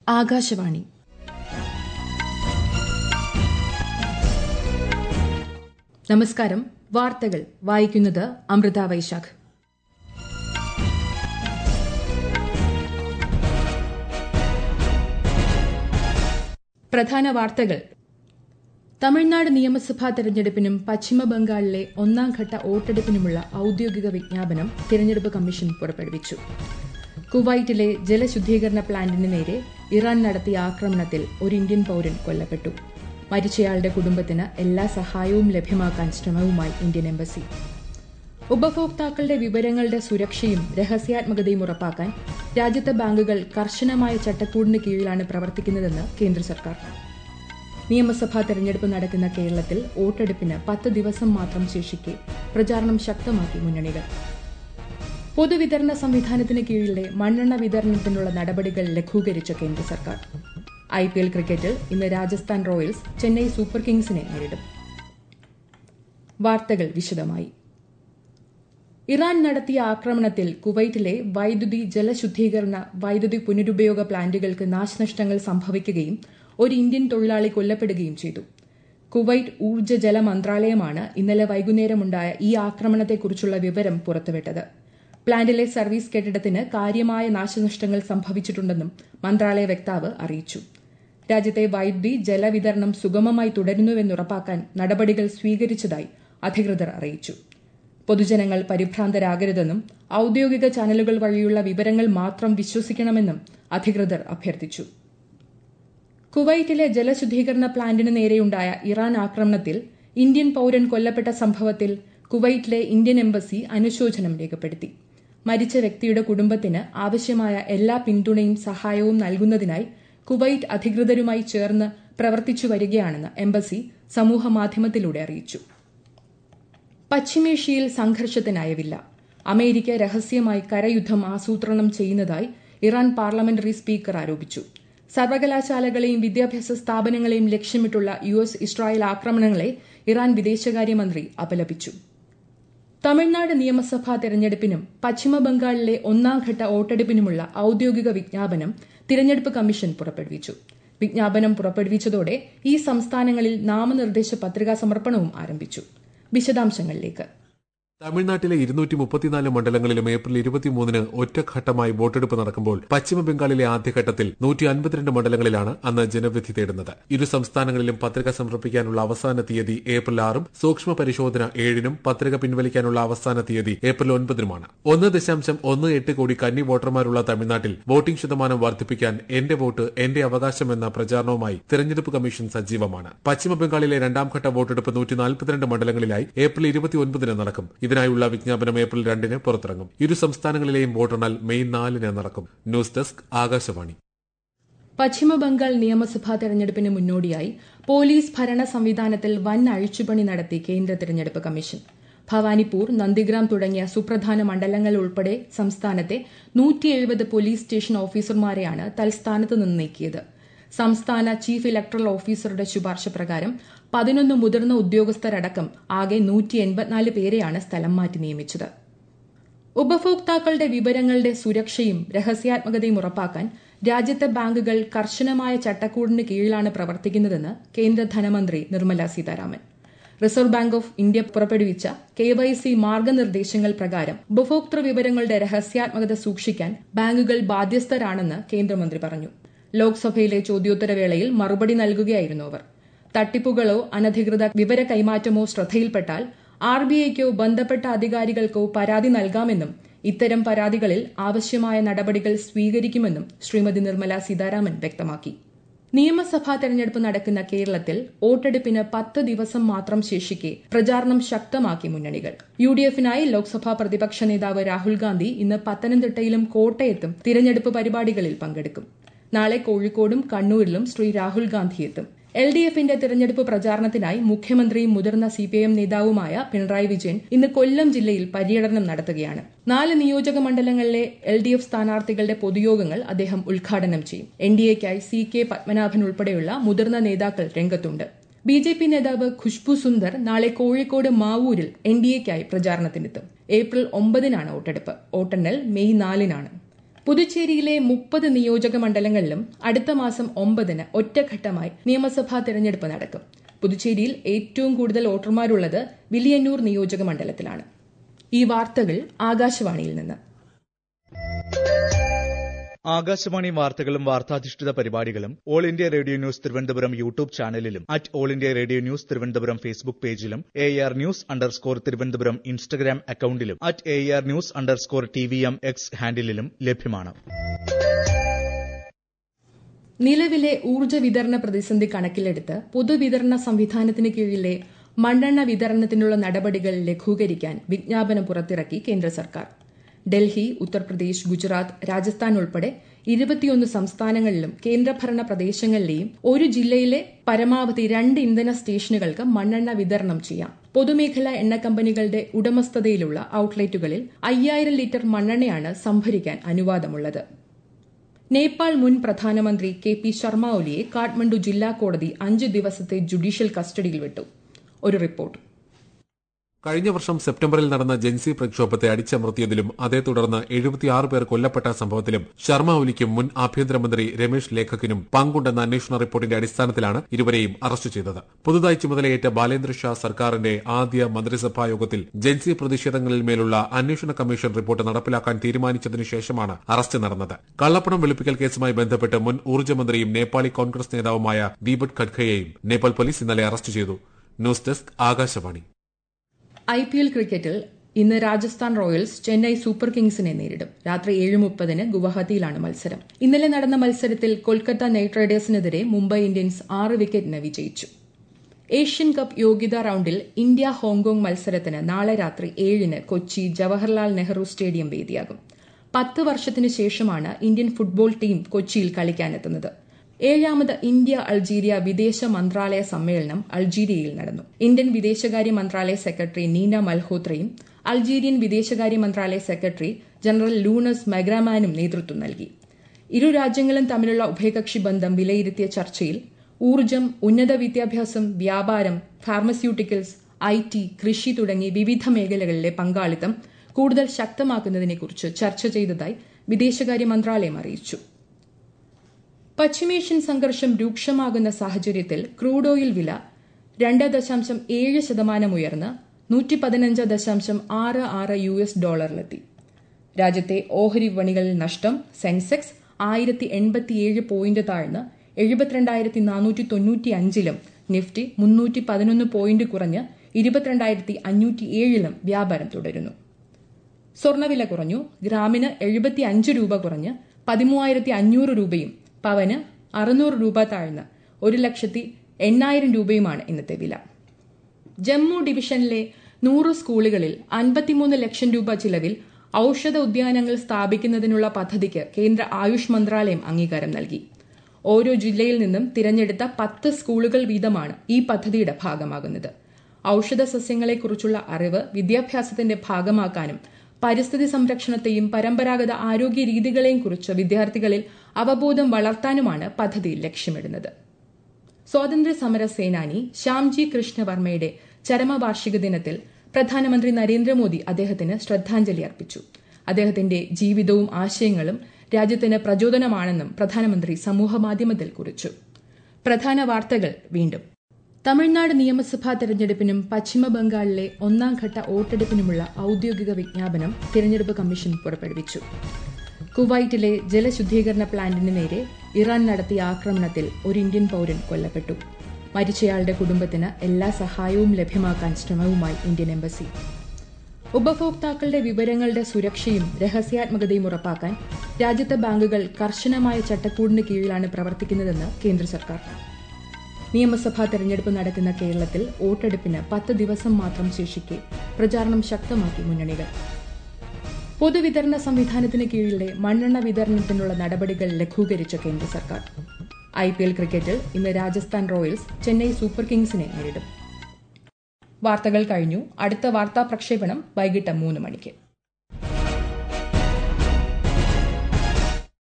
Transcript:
ആകാശവാണി നമസ്കാരം വാർത്തകൾ വായിക്കുന്നത് അമൃത വൈശാഖ് പ്രധാന വാർത്തകൾ തമിഴ്നാട് നിയമസഭാ തെരഞ്ഞെടുപ്പിനും പശ്ചിമബംഗാളിലെ ഒന്നാംഘട്ട വോട്ടെടുപ്പിനുമുള്ള ഔദ്യോഗിക വിജ്ഞാപനം തെരഞ്ഞെടുപ്പ് കമ്മീഷൻ പുറപ്പെടുവിച്ചു കുവൈറ്റിലെ ജലശുദ്ധീകരണ പ്ലാന്റിന് നേരെ ഇറാൻ നടത്തിയ ആക്രമണത്തിൽ ഒരു ഇന്ത്യൻ പൌരൻ കൊല്ലപ്പെട്ടു മരിച്ചയാളുടെ കുടുംബത്തിന് എല്ലാ സഹായവും ലഭ്യമാക്കാൻ ശ്രമവുമായി ഇന്ത്യൻ എംബസി ഉപഭോക്താക്കളുടെ വിവരങ്ങളുടെ സുരക്ഷയും രഹസ്യാത്മകതയും ഉറപ്പാക്കാൻ രാജ്യത്തെ ബാങ്കുകൾ കർശനമായ ചട്ടക്കൂടിന് കീഴിലാണ് പ്രവർത്തിക്കുന്നതെന്ന് കേന്ദ്ര സർക്കാർ നിയമസഭാ തെരഞ്ഞെടുപ്പ് നടക്കുന്ന കേരളത്തിൽ വോട്ടെടുപ്പിന് പത്ത് ദിവസം മാത്രം ശേഷിക്കെ പ്രചാരണം ശക്തമാക്കി മുന്നണികൾ പൊതുവിതരണ സംവിധാനത്തിന് കീഴിലെ മണ്ണെണ്ണ വിതരണത്തിനുള്ള നടപടികൾ ലഘൂകരിച്ച കേന്ദ്ര സർക്കാർ ഐ പി എൽ ക്രിക്കറ്റിൽ ഇന്ന് രാജസ്ഥാൻ റോയൽസ് ചെന്നൈ സൂപ്പർ കിങ്സിനെ നേരിടും വാർത്തകൾ വിശദമായി ഇറാൻ നടത്തിയ ആക്രമണത്തിൽ കുവൈറ്റിലെ വൈദ്യുതി ജലശുദ്ധീകരണ വൈദ്യുതി പുനരുപയോഗ പ്ലാന്റുകൾക്ക് നാശനഷ്ടങ്ങൾ സംഭവിക്കുകയും ഒരു ഇന്ത്യൻ തൊഴിലാളി കൊല്ലപ്പെടുകയും ചെയ്തു കുവൈറ്റ് ഊർജ്ജ ജല മന്ത്രാലയമാണ് ഇന്നലെ വൈകുന്നേരമുണ്ടായ ഈ ആക്രമണത്തെക്കുറിച്ചുള്ള വിവരം പുറത്തുവിട്ടത് പ്ലാന്റിലെ സർവീസ് കെട്ടിടത്തിന് കാര്യമായ നാശനഷ്ടങ്ങൾ സംഭവിച്ചിട്ടുണ്ടെന്നും മന്ത്രാലയ വക്താവ് അറിയിച്ചു രാജ്യത്തെ വൈദ്യുതി ജലവിതരണം സുഗമമായി തുടരുന്നുവെന്നുറപ്പാക്കാൻ നടപടികൾ സ്വീകരിച്ചതായി അധികൃതർ അറിയിച്ചു പൊതുജനങ്ങൾ പരിഭ്രാന്തരാകരുതെന്നും ഔദ്യോഗിക ചാനലുകൾ വഴിയുള്ള വിവരങ്ങൾ മാത്രം വിശ്വസിക്കണമെന്നും അധികൃതർ അഭ്യർത്ഥിച്ചു കുവൈറ്റിലെ ജലശുദ്ധീകരണ പ്ലാന്റിന് നേരെയുണ്ടായ ഇറാൻ ആക്രമണത്തിൽ ഇന്ത്യൻ പൌരൻ കൊല്ലപ്പെട്ട സംഭവത്തിൽ കുവൈറ്റിലെ ഇന്ത്യൻ എംബസി അനുശോചനം രേഖപ്പെടുത്തി മരിച്ച വ്യക്തിയുടെ കുടുംബത്തിന് ആവശ്യമായ എല്ലാ പിന്തുണയും സഹായവും നൽകുന്നതിനായി കുവൈറ്റ് അധികൃതരുമായി ചേർന്ന് പ്രവർത്തിച്ചു വരികയാണെന്ന് എംബസി സമൂഹമാധ്യമത്തിലൂടെ അറിയിച്ചു പശ്ചിമേഷ്യയിൽ സംഘർഷത്തിനയവില്ല അമേരിക്ക രഹസ്യമായി കരയുദ്ധം ആസൂത്രണം ചെയ്യുന്നതായി ഇറാൻ പാർലമെന്ററി സ്പീക്കർ ആരോപിച്ചു സർവകലാശാലകളെയും വിദ്യാഭ്യാസ സ്ഥാപനങ്ങളെയും ലക്ഷ്യമിട്ടുള്ള യു എസ് ഇസ്രായേൽ ആക്രമണങ്ങളെ ഇറാൻ വിദേശകാര്യമന്ത്രി അപലപിച്ചു തമിഴ്നാട് നിയമസഭാ തെരഞ്ഞെടുപ്പിനും പശ്ചിമബംഗാളിലെ ഒന്നാംഘട്ട വോട്ടെടുപ്പിനുമുള്ള ഔദ്യോഗിക വിജ്ഞാപനം തിരഞ്ഞെടുപ്പ് കമ്മീഷൻ പുറപ്പെടുവിച്ചു വിജ്ഞാപനം പുറപ്പെടുവിച്ചതോടെ ഈ സംസ്ഥാനങ്ങളിൽ നാമനിർദ്ദേശ പത്രികാ സമർപ്പണവും ആരംഭിച്ചു വിശദാംശങ്ങളിലേക്ക് തമിഴ്നാട്ടിലെ ഇരുന്നൂറ്റി മുപ്പത്തിനാല് മണ്ഡലങ്ങളിലും ഏപ്രിൽ ഇരുപത്തിമൂന്നിന് ഒറ്റഘട്ടമായി വോട്ടെടുപ്പ് നടക്കുമ്പോൾ പശ്ചിമബംഗാളിലെ ആദ്യഘട്ടത്തിൽ നൂറ്റി അൻപത്തിരണ്ട് മണ്ഡലങ്ങളിലാണ് അന്ന് ജനവിധി തേടുന്നത് ഇരു സംസ്ഥാനങ്ങളിലും പത്രിക സമർപ്പിക്കാനുള്ള അവസാന തീയതി ഏപ്രിൽ ആറും സൂക്ഷ്മ പരിശോധന ഏഴിനും പത്രിക പിൻവലിക്കാനുള്ള അവസാന തീയതി ഏപ്രിൽ ഒൻപതിനുമാണ് ഒന്ന് ദശാംശം ഒന്ന് എട്ട് കോടി കന്നി വോട്ടർമാരുള്ള തമിഴ്നാട്ടിൽ വോട്ടിംഗ് ശതമാനം വർദ്ധിപ്പിക്കാൻ എന്റെ വോട്ട് എന്റെ അവകാശം എന്ന പ്രചാരണവുമായി തെരഞ്ഞെടുപ്പ് കമ്മീഷൻ സജീവമാണ് പശ്ചിമബംഗാളിലെ രണ്ടാംഘട്ട വോട്ടെടുപ്പ് നൂറ്റി നാൽപ്പത്തിരണ്ട് മണ്ഡലങ്ങളിലായി ഏപ്രിൽ ഇരുപത്തിയൊൻപതിന് നടക്കും ഇതിനായുള്ള വിജ്ഞാപനം ഏപ്രിൽ രണ്ടിന് പുറത്തിറങ്ങും ഇരു സംസ്ഥാനങ്ങളിലെയും വോട്ടെണ്ണൽ മെയ് നാലിന് നടക്കും ന്യൂസ് ഡെസ്ക് ആകാശവാണി പശ്ചിമബംഗാൾ നിയമസഭാ തെരഞ്ഞെടുപ്പിന് മുന്നോടിയായി പോലീസ് ഭരണ സംവിധാനത്തിൽ വൻ അഴിച്ചുപണി നടത്തി കേന്ദ്ര തെരഞ്ഞെടുപ്പ് കമ്മീഷൻ ഭവാനിപ്പൂർ നന്ദിഗ്രാം തുടങ്ങിയ സുപ്രധാന മണ്ഡലങ്ങൾ ഉൾപ്പെടെ സംസ്ഥാനത്തെ നൂറ്റി എഴുപത് പോലീസ് സ്റ്റേഷൻ ഓഫീസർമാരെയാണ് തൽസ്ഥാനത്ത് നിന്ന് നീക്കിയത് സംസ്ഥാന ചീഫ് ഇലക്ടറൽ ഓഫീസറുടെ ശുപാർശ പ്രകാരം പതിനൊന്ന് മുതിർന്ന ഉദ്യോഗസ്ഥരടക്കം ആകെ നൂറ്റി എൺപത്തിനാല് പേരെയാണ് സ്ഥലം മാറ്റി നിയമിച്ചത് ഉപഭോക്താക്കളുടെ വിവരങ്ങളുടെ സുരക്ഷയും രഹസ്യാത്മകതയും ഉറപ്പാക്കാൻ രാജ്യത്തെ ബാങ്കുകൾ കർശനമായ ചട്ടക്കൂടിന് കീഴിലാണ് പ്രവർത്തിക്കുന്നതെന്ന് കേന്ദ്ര ധനമന്ത്രി Nirmala Sitharaman reserve bank of India പുറപ്പെടുവിച്ച കെ വൈ സി മാർഗനിർദ്ദേശങ്ങൾ പ്രകാരം ഉപഭോക്തൃ വിവരങ്ങളുടെ രഹസ്യാത്മകത സൂക്ഷിക്കാൻ ബാങ്കുകൾ ബാധ്യസ്ഥരാണെന്ന് കേന്ദ്രമന്ത്രി പറഞ്ഞു ലോക്സഭയിലെ ചോദ്യോത്തരവേളയിൽ മറുപടി നൽകുകയായിരുന്നു അവർ തട്ടിപ്പുകളോ അനധികൃത വിവര കൈമാറ്റമോ ശ്രദ്ധയിൽപ്പെട്ടാൽ ആർ ബി ഐക്കോ ബന്ധപ്പെട്ട അധികാരികൾക്കോ പരാതി നൽകാമെന്നും ഇത്തരം പരാതികളിൽ ആവശ്യമായ നടപടികൾ സ്വീകരിക്കുമെന്നും ശ്രീമതി നിർമ്മല സീതാരാമൻ വ്യക്തമാക്കി നിയമസഭാ തെരഞ്ഞെടുപ്പ് നടക്കുന്ന കേരളത്തിൽ വോട്ടെടുപ്പിന് പത്ത് ദിവസം മാത്രം ശേഷിക്കെ പ്രചാരണം ശക്തമാക്കി മുന്നണികൾ യു ഡി എഫിനായി ലോക്സഭാ പ്രതിപക്ഷ നേതാവ് രാഹുൽ ഗാന്ധി ഇന്ന് പത്തനംതിട്ടയിലും കോട്ടയത്തും തിരഞ്ഞെടുപ്പ് പരിപാടികളിൽ പങ്കെടുക്കും നാളെ കോഴിക്കോടും കണ്ണൂരിലും ശ്രീ രാഹുൽ ഗാന്ധി എത്തും എൽ ഡി എഫിന്റെ തിരഞ്ഞെടുപ്പ് പ്രചാരണത്തിനായി മുഖ്യമന്ത്രിയും മുതിർന്ന സിപിഐഎം നേതാവുമായ പിണറായി വിജയൻ ഇന്ന് കൊല്ലം ജില്ലയിൽ പര്യടനം നടത്തുകയാണ് നാല് നിയോജക മണ്ഡലങ്ങളിലെ എൽ ഡി എഫ് സ്ഥാനാർത്ഥികളുടെ പൊതുയോഗങ്ങൾ അദ്ദേഹം ഉദ്ഘാടനം ചെയ്യും എൻ ഡി എക്കായി സി കെ പത്മനാഭൻ ഉൾപ്പെടെയുള്ള മുതിർന്ന നേതാക്കൾ രംഗത്തുണ്ട് ബി ജെ പി നേതാവ് ഖുഷ്ബു സുന്ദർ നാളെ കോഴിക്കോട് മാവൂരിൽ എൻ ഡി എക്കായി പ്രചാരണത്തിനെത്തും ഏപ്രിൽ ഒമ്പതിനാണ് വോട്ടെടുപ്പ് വോട്ടെണ്ണൽ മെയ് നാലിനാണ് പുതുച്ചേരിയിലെ മുപ്പത് നിയോജക മണ്ഡലങ്ങളിലും അടുത്ത മാസം ഒമ്പതിന് ഒറ്റഘട്ടമായി നിയമസഭാ തെരഞ്ഞെടുപ്പ് നടക്കും പുതുച്ചേരിയിൽ ഏറ്റവും കൂടുതൽ വോട്ടർമാരുള്ളത് വിലിയന്നൂർ നിയോജക മണ്ഡലത്തിലാണ് ഈ വാർത്തകൾ ആകാശവാണിയിൽ നിന്ന് ആകാശവാണി വാർത്തകളും വാർത്താധിഷ്ഠിത പരിപാടികളും all India radio news Thiruvananthapuram YouTube ചാനലിലും at all India radio news Thiruvananthapuram Facebook പേജിലും A R news underscore Thiruvananthapuram Instagram അക്കൌണ്ടിലും at A R news underscore T V M X ഹാൻഡിലും ലഭ്യമാണ് നിലവിലെ ഊർജ്ജ വിതരണ പ്രതിസന്ധി കണക്കിലെടുത്ത് പൊതുവിതരണ സംവിധാനത്തിന് കീഴിലെ മണ്ണെണ്ണ വിതരണത്തിനുള്ള നടപടികൾ ലഘൂകരിക്കാൻ വിജ്ഞാപനം പുറത്തിറക്കി കേന്ദ്ര സർക്കാർ ഡൽഹി ഉത്തർപ്രദേശ് ഗുജറാത്ത് രാജസ്ഥാൻ ഉൾപ്പെടെ ഇരുപത്തിയൊന്ന് സംസ്ഥാനങ്ങളിലും കേന്ദ്രഭരണ പ്രദേശങ്ങളിലെയും ഒരു ജില്ലയിലെ പരമാവധി രണ്ട് ഇന്ധന സ്റ്റേഷനുകൾക്ക് മണ്ണെണ്ണ വിതരണം ചെയ്യാം പൊതുമേഖലാ എണ്ണ കമ്പനികളുടെ ഉടമസ്ഥതയിലുള്ള ഔട്ട്ലെറ്റുകളിൽ അയ്യായിരം ലിറ്റർ മണ്ണെണ്ണയാണ് സംഭരിക്കാൻ അനുവാദമുള്ളത് നേപ്പാൾ മുൻ പ്രധാനമന്ത്രി കെ പി ശർമ്മ ഒലിയെ കാഠ്മണ്ഡു ജില്ലാ കോടതി അഞ്ച് ദിവസത്തെ ജുഡീഷ്യൽ കസ്റ്റഡിയിൽ വിട്ടു ഒരു റിപ്പോർട്ട് കഴിഞ്ഞ വർഷം സെപ്റ്റംബറിൽ നടന്ന ജൻസി പ്രക്ഷോഭത്തെ അടിച്ചമർത്തിയതിലും അതേ തുടർന്ന് എഴുപത്തിയാറ് പേർ കൊല്ലപ്പെട്ട സംഭവത്തിലും ശർമ്മ ഒലിക്കും മുൻ ആഭ്യന്തരമന്ത്രി രമേശ് ലേഖക്കിനും പങ്കുണ്ടെന്ന അന്വേഷണ റിപ്പോർട്ടിന്റെ അടിസ്ഥാനത്തിലാണ് ഇരുവരെയും അറസ്റ്റ് ചെയ്തത് പുതുതായി ചുമതലയേറ്റ ബാലേന്ദ്ര ഷാ സർക്കാരിന്റെ ആദ്യ മന്ത്രിസഭാ യോഗത്തിൽ ജൻസി പ്രതിഷേധങ്ങളിൽ മേലുള്ള അന്വേഷണ കമ്മീഷൻ റിപ്പോർട്ട് നടപ്പിലാക്കാൻ തീരുമാനിച്ചതിനു ശേഷമാണ് അറസ്റ്റ് നടന്നത് കള്ളപ്പണം വെളുപ്പിക്കൽ കേസുമായി ബന്ധപ്പെട്ട് മുൻ ഊർജ്ജമന്ത്രിയും നേപ്പാളി കോൺഗ്രസ് നേതാവുമായ ദീപക് ഖഡ്ഖയെയും നേപ്പാൾ പോലീസ് ഇന്നലെ അറസ്റ്റ് ചെയ്തു news desk Akashvani I P L ക്രിക്കറ്റിൽ ഇന്ന് രാജസ്ഥാൻ റോയൽസ് ചെന്നൈ സൂപ്പർ കിങ്സിനെ നേരിടും രാത്രി ഏഴ് മുപ്പതിന് ഗുവാഹത്തിയിലാണ് മത്സരം ഇന്നലെ നടന്ന മത്സരത്തിൽ കൊൽക്കത്ത നൈറ്റ് റൈഡേഴ്സിനെതിരെ മുംബൈ ഇന്ത്യൻസ് ആറ് വിക്കറ്റിന് വിജയിച്ചു ഏഷ്യൻ കപ്പ് യോഗ്യതാ റൌണ്ടിൽ ഇന്ത്യ ഹോങ്കോങ് മത്സരത്തിന് നാളെ രാത്രി ഏഴിന് കൊച്ചി ജവഹർലാൽ നെഹ്റു സ്റ്റേഡിയം വേദിയാകും പത്ത് വർഷത്തിനു ശേഷമാണ് ഇന്ത്യൻ ഫുട്ബോൾ ടീം കൊച്ചിയിൽ കളിക്കാനെത്തുന്നത് ഏഴാമത് ഇന്ത്യ അൾജീരിയ വിദേശ മന്ത്രാലയ സമ്മേളനം അൾജീരിയയിൽ നടന്നു ഇന്ത്യൻ വിദേശകാര്യ മന്ത്രാലയ സെക്രട്ടറി നീന മൽഹോത്രയും അൾജീരിയൻ വിദേശകാര്യ മന്ത്രാലയ സെക്രട്ടറി ജനറൽ ലൂണസ് മെഗ്രാമാനും നേതൃത്വം നൽകി ഇരു രാജ്യങ്ങളും തമ്മിലുള്ള ഉഭയകക്ഷി ബന്ധം വിലയിരുത്തിയ ചർച്ചയിൽ ഊർജ്ജം ഉന്നത വിദ്യാഭ്യാസം വ്യാപാരം ഫാർമസ്യൂട്ടിക്കൽസ് ഐ ടി കൃഷി തുടങ്ങി വിവിധ മേഖലകളിലെ പങ്കാളിത്തം കൂടുതൽ ശക്തമാക്കുന്നതിനെക്കുറിച്ച് ചർച്ച ചെയ്തതായി വിദേശകാര്യ മന്ത്രാലയം അറിയിച്ചു പശ്ചിമേഷ്യൻ സംഘർഷം രൂക്ഷമാകുന്ന സാഹചര്യത്തിൽ ക്രൂഡ് ഓയിൽ വില രണ്ട് ദശാംശം ഏഴ് ശതമാനം ഉയർന്ന് നൂറ്റി പതിനഞ്ച് ദശാംശം ആറ് ആറ് യു എസ് ഡോളറിലെത്തി രാജ്യത്തെ ഓഹരി വിപണികളിൽ നഷ്ടം സെൻസെക്സ് ആയിരത്തി എൺപത്തിയേഴ് പോയിന്റ് താഴ്ന്ന് എഴുപത്തിരണ്ടായിരത്തി നാനൂറ്റി തൊണ്ണൂറ്റി അഞ്ചിലും നിഫ്റ്റി മുന്നൂറ്റി പതിനൊന്ന് പോയിന്റ് കുറഞ്ഞ് ഇരുപത്തിരണ്ടായിരത്തി അഞ്ഞൂറ്റി ഏഴിലും വ്യാപാരം തുടരുന്നു സ്വർണ്ണവില കുറഞ്ഞു ഗ്രാമിന് എഴുപത്തി അഞ്ച് രൂപ കുറഞ്ഞ് പതിമൂവായിരത്തി അഞ്ഞൂറ് രൂപയും പവന് അറുന്നൂറ് രൂപ താഴ്ന്ന് ഒരു ലക്ഷത്തി എണ്ണായിരം രൂപയുമാണ് ഇന്നത്തെ വില ജമ്മു ഡിവിഷനിലെ നൂറ് സ്കൂളുകളിൽ അൻപത്തിമൂന്ന് ലക്ഷം രൂപ ചിലവിൽ ഔഷധ ഉദ്യാനങ്ങൾ സ്ഥാപിക്കുന്നതിനുള്ള പദ്ധതിക്ക് കേന്ദ്ര ആയുഷ് മന്ത്രാലയം അംഗീകാരം നൽകി ഓരോ ജില്ലയിൽ നിന്നും തിരഞ്ഞെടുത്ത പത്ത് സ്കൂളുകൾ വീതമാണ് ഈ പദ്ധതിയുടെ ഭാഗമാകുന്നത് ഔഷധ സസ്യങ്ങളെക്കുറിച്ചുള്ള അറിവ് വിദ്യാഭ്യാസത്തിന്റെ ഭാഗമാക്കാനും പരിസ്ഥിതി സംരക്ഷണത്തെയും പരമ്പരാഗത ആരോഗ്യ രീതികളെയും കുറിച്ച് വിദ്യാർത്ഥികളിൽ അവബോധം വളർത്താനുമാണ് പദ്ധതി ലക്ഷ്യമിടുന്നത് സ്വാതന്ത്ര്യ സമര സേനാനി ശ്യാംജി കൃഷ്ണവർമ്മയുടെ ചരമവാർഷിക ദിനത്തിൽ പ്രധാനമന്ത്രി നരേന്ദ്രമോദി അദ്ദേഹത്തിന് ശ്രദ്ധാഞ്ജലി അർപ്പിച്ചു അദ്ദേഹത്തിന്റെ ജീവിതവും ആശയങ്ങളും രാജ്യത്തിന് പ്രചോദനമാണെന്നും പ്രധാനമന്ത്രി സമൂഹമാധ്യമത്തിൽ കുറിച്ചു പ്രധാന വാർത്തകൾ വീണ്ടും തമിഴ്നാട് നിയമസഭാ തെരഞ്ഞെടുപ്പിനും പശ്ചിമബംഗാളിലെ ഒന്നാം ഘട്ട വോട്ടെടുപ്പിനുമുള്ള ഔദ്യോഗിക വിജ്ഞാപനം തിരഞ്ഞെടുപ്പ് കമ്മീഷൻ പുറപ്പെടുവിച്ചു കുവൈറ്റിലെ ജലശുദ്ധീകരണ പ്ലാന്റിന് നേരെ ഇറാൻ നടത്തിയ ആക്രമണത്തിൽ ഒരു ഇന്ത്യൻ പൌരൻ കൊല്ലപ്പെട്ടു മരിച്ചയാളുടെ കുടുംബത്തിന് എല്ലാ സഹായവും ലഭ്യമാക്കാൻ ശ്രമവുമായി ഇന്ത്യൻ എംബസി ഉപഭോക്താക്കളുടെ വിവരങ്ങളുടെ സുരക്ഷയും രഹസ്യാത്മകതയും ഉറപ്പാക്കാൻ രാജ്യത്തെ ബാങ്കുകൾ കർശനമായ ചട്ടക്കൂടിന് കീഴിലാണ് പ്രവർത്തിക്കുന്നതെന്ന് കേന്ദ്ര സർക്കാർ നിയമസഭാ തെരഞ്ഞെടുപ്പ് നടക്കുന്ന കേരളത്തിൽ വോട്ടെടുപ്പിന് പത്ത് ദിവസം മാത്രം ശേഷിക്കെ പ്രചാരണം ശക്തമാക്കി മുന്നണികൾ പൊതുവിതരണ സംവിധാനത്തിന് കീഴിലെ മണ്ണെണ്ണ വിതരണത്തിനുള്ള നടപടികൾ ലഘൂകരിച്ച കേന്ദ്ര സർക്കാർ ഐ പി എൽ ക്രിക്കറ്റിൽ ഇന്ന് രാജസ്ഥാൻ റോയൽസ് ചെന്നൈ സൂപ്പർ കിങ്സിനെ നേരിടും വാർത്തകൾ കഴിഞ്ഞു അടുത്ത വാർത്താ പ്രക്ഷേപണം വൈകിട്ട് മൂന്ന് മണിക്ക്